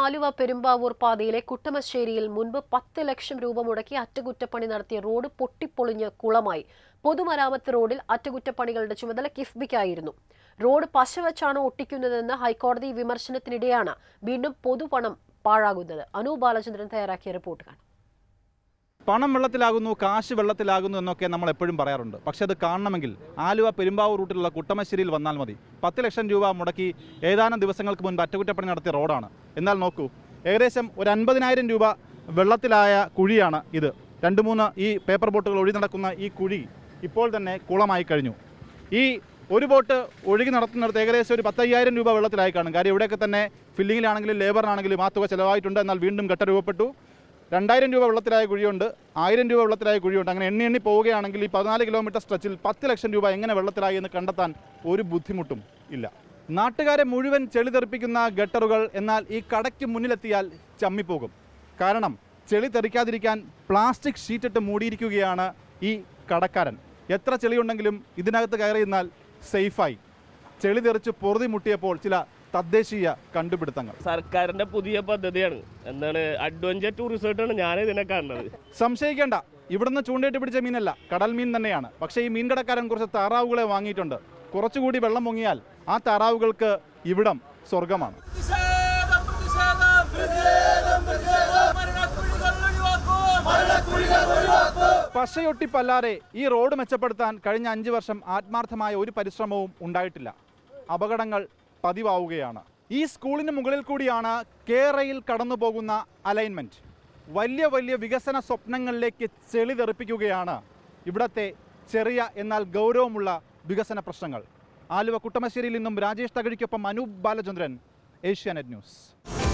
ആലുവ പെരുമ്പാവൂർ പാതയിലെ കുട്ടമശ്ശേരിയിൽ മുൻപ് പത്ത് ലക്ഷം രൂപ മുടക്കി അറ്റകുറ്റപ്പണി നടത്തിയ റോഡ് പൊട്ടിപ്പൊളിഞ്ഞ് കുളമായി പൊതുമരാമത്ത് റോഡിൽ അറ്റകുറ്റപ്പണികളുടെ ചുമതല കിഫ്ബിക്കായിരുന്നു റോഡ് പശവച്ചാണ് ഒട്ടിക്കുന്നതെന്ന് ഹൈക്കോടതി വിമർശനത്തിനിടെയാണ് വീണ്ടും പൊതുപണം പാഴാകുന്നത് അനൂപ് ബാലചന്ദ്രൻ തയ്യാറാക്കിയ റിപ്പോർട്ട് കാണാം പണം വെള്ളത്തിലാകുന്നു കാശ് വെള്ളത്തിലാകുന്നു എന്നൊക്കെ നമ്മൾ എപ്പോഴും പറയാറുണ്ട് പക്ഷെ അത് കാണണമെങ്കിൽ ആലുവ പെരുമ്പാവൂർ റൂട്ടിലുള്ള കുട്ടമശ്ശേരിയിൽ വന്നാൽ മതി പത്ത് ലക്ഷം രൂപ മുടക്കി ഏതാനും ദിവസങ്ങൾക്ക് മുൻപ് അറ്റകുറ്റപ്പണി നടത്തിയ റോഡാണ് എന്നാൽ നോക്കൂ ഏകദേശം ഒരു അൻപതിനായിരം രൂപ വെള്ളത്തിലായ കുഴിയാണ് ഇത് രണ്ട് മൂന്ന് ഈ പേപ്പർ ബോട്ടുകൾ ഒഴി നടക്കുന്ന ഈ കുഴി ഇപ്പോൾ തന്നെ കുളമായി കഴിഞ്ഞു ഈ ഒരു ബോട്ട് ഒഴുകി നടത്തുന്നിടത്ത് ഏകദേശം ഒരു പത്തയ്യായിരം രൂപ വെള്ളത്തിലായി കാണും കാര്യം ഇവിടെയൊക്കെ തന്നെ ഫില്ലിങ്ങിലാണെങ്കിലും ലേബറിനാണെങ്കിലും ആ തുക ചിലവായിട്ടുണ്ട് എന്നാൽ വീണ്ടും ഘട്ട രൂപപ്പെട്ടു രണ്ടായിരം രൂപ വെള്ളത്തിലായ കുഴിയുണ്ട് ആയിരം രൂപ വെള്ളത്തിലായ കുഴിയുണ്ട് അങ്ങനെ എണ്ണി എണ്ണി പോവുകയാണെങ്കിൽ ഈ പതിനാല് കിലോമീറ്റർ സ്ട്രെച്ചിൽ പത്ത് ലക്ഷം രൂപ എങ്ങനെ വെള്ളത്തിലായി എന്ന് കണ്ടെത്താൻ ഒരു ബുദ്ധിമുട്ടും ഇല്ല നാട്ടുകാരെ മുഴുവൻ ചെളി തെറിപ്പിക്കുന്ന ഗട്ടറുകൾ എന്നാൽ ഈ കടയ്ക്ക് മുന്നിലെത്തിയാൽ ചമ്മിപ്പോകും കാരണം ചെളി തെറിക്കാതിരിക്കാൻ പ്ലാസ്റ്റിക് ഷീറ്റിട്ട് മൂടിയിരിക്കുകയാണ് ഈ കടക്കാരൻ എത്ര ചെളിയുണ്ടെങ്കിലും ഇതിനകത്ത് കയറി നിന്നാൽ സേഫായി ചെളി തെറിച്ച് പൊറുതി മുട്ടിയപ്പോൾ ചില തദ്ദേശീയ കണ്ടുപിടുത്തങ്ങൾ സർക്കാരിന്റെ പുതിയ പദ്ധതിയാണ് എന്താണ് അഡ്വഞ്ചർ ടൂറിസമായിട്ടാണ് ഞാൻ ഇതിനെ കാണുന്നത് സംശയിക്കേണ്ട ഇവിടുന്ന് ചൂണ്ടയിട്ട് പിടിച്ച മീനല്ല കടൽ മീൻ തന്നെയാണ് പക്ഷേ ഈ മീൻ കടക്കാരൻ കുറച്ച് താറാവുകളെ വാങ്ങിയിട്ടുണ്ട് കുറച്ചുകൂടി വെള്ളം മുങ്ങിയാൽ ആ താറാവുകൾക്ക് ഇവിടം സ്വർഗമാണ് പശയൊട്ടിപ്പല്ലാതെ ഈ റോഡ് മെച്ചപ്പെടുത്താൻ കഴിഞ്ഞ അഞ്ച് വർഷം ആത്മാർത്ഥമായ ഒരു പരിശ്രമവും ഉണ്ടായിട്ടില്ല അപകടങ്ങൾ പതിവാവുകയാണ് ഈ സ്കൂളിന് മുകളിൽ കൂടിയാണ് കേരയിൽ കടന്നു പോകുന്ന അലൈൻമെൻറ്റ് വലിയ വലിയ വികസന സ്വപ്നങ്ങളിലേക്ക് ചെളി തെറിപ്പിക്കുകയാണ് ഇവിടത്തെ ചെറിയ എന്നാൽ ഗൗരവമുള്ള വികസന പ്രശ്നങ്ങൾ ആലുവ കുട്ടമശ്ശേരിയിൽ നിന്നും രാജേഷ് തകഴിക്കൊപ്പം അനൂപ് ബാലചന്ദ്രൻ ഏഷ്യാനെറ്റ് ന്യൂസ്